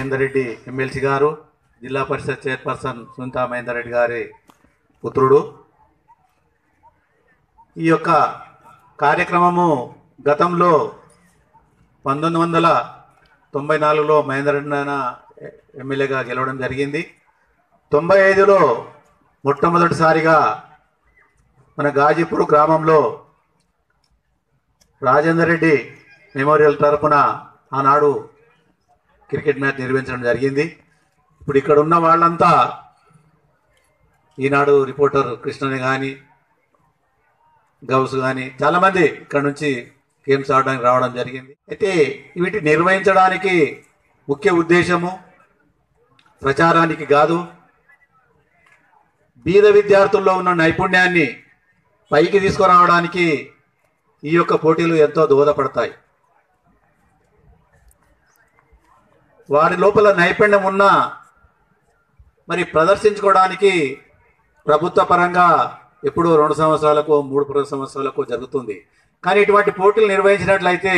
Rajender Reddy MLC గారు Zilla Parishad chairperson Sunitha Mahender Reddy గారి పుత్రుడు ఈ యొక్క కార్యక్రమము గతంలో పంతొమ్మిది వందల తొంభై నాలుగులో మహేందర్ రెడ్డి నాయన ఎమ్మెల్యేగా గెలవడం జరిగింది తొంభై ఐదులో మొట్టమొదటిసారిగా మన గాజీపూర్ గ్రామంలో రాజేందర్ రెడ్డి మెమోరియల్ తరపున ఆనాడు క్రికెట్ మ్యాచ్ నిర్వహించడం జరిగింది ఇప్పుడు ఇక్కడ ఉన్న వాళ్ళంతా ఈనాడు రిపోర్టర్ కృష్ణని కానీ గౌస్ కానీ చాలామంది ఇక్కడ నుంచి గేమ్స్ ఆడడానికి రావడం జరిగింది అయితే వీటి నిర్వహించడానికి ముఖ్య ఉద్దేశము ప్రచారానికి కాదు బీద విద్యార్థుల్లో ఉన్న నైపుణ్యాన్ని పైకి తీసుకురావడానికి ఈ యొక్క పోటీలు ఎంతో దోహదపడతాయి వారి లోపల నైపుణ్యం ఉన్నా మరి ప్రదర్శించుకోవడానికి ప్రభుత్వ పరంగా ఎప్పుడూ రెండు సంవత్సరాలకు మూడు ప్ర- సంవత్సరాలకు జరుగుతుంది కానీ ఇటువంటి పోటీలు నిర్వహించినట్లయితే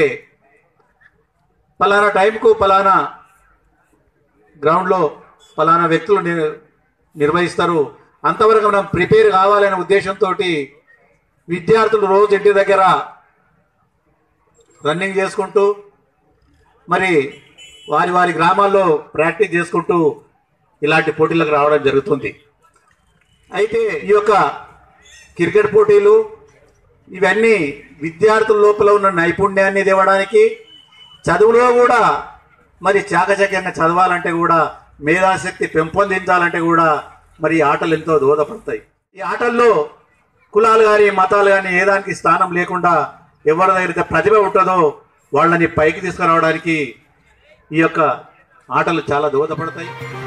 పలానా టైంకు పలానా గ్రౌండ్లో పలానా వ్యక్తులు నిర్- నిర్వహిస్తారు అంతవరకు మనం ప్రిపేర్ కావాలనే ఉద్దేశంతో విద్యార్థులు రోజు ఇంటి దగ్గర రన్నింగ్ చేసుకుంటూ మరి వారి వారి గ్రామాల్లో ప్రాక్టీస్ చేసుకుంటూ ఇలాంటి పోటీలకు రావడం జరుగుతుంది అయితే ఈ యొక్క క్రికెట్ పోటీలు ఇవన్నీ విద్యార్థుల లోపల ఉన్న నైపుణ్యాన్ని తేవడానికి చదువులో కూడా మరి చాకచక్యంగా చదవాలంటే కూడా మేధాశక్తి పెంపొందించాలంటే కూడా మరి ఈ ఆటలు ఎంతో దోహదపడతాయి ఈ ఆటల్లో కులాలు కానీ మతాలు కానీ ఏ దానికి స్థానం లేకుండా ఎవరి దగ్గర ప్రతిభ ఉంటుందో వాళ్ళని పైకి తీసుకురావడానికి ఈ యొక్క ఆటలు చాలా దోహదపడతాయి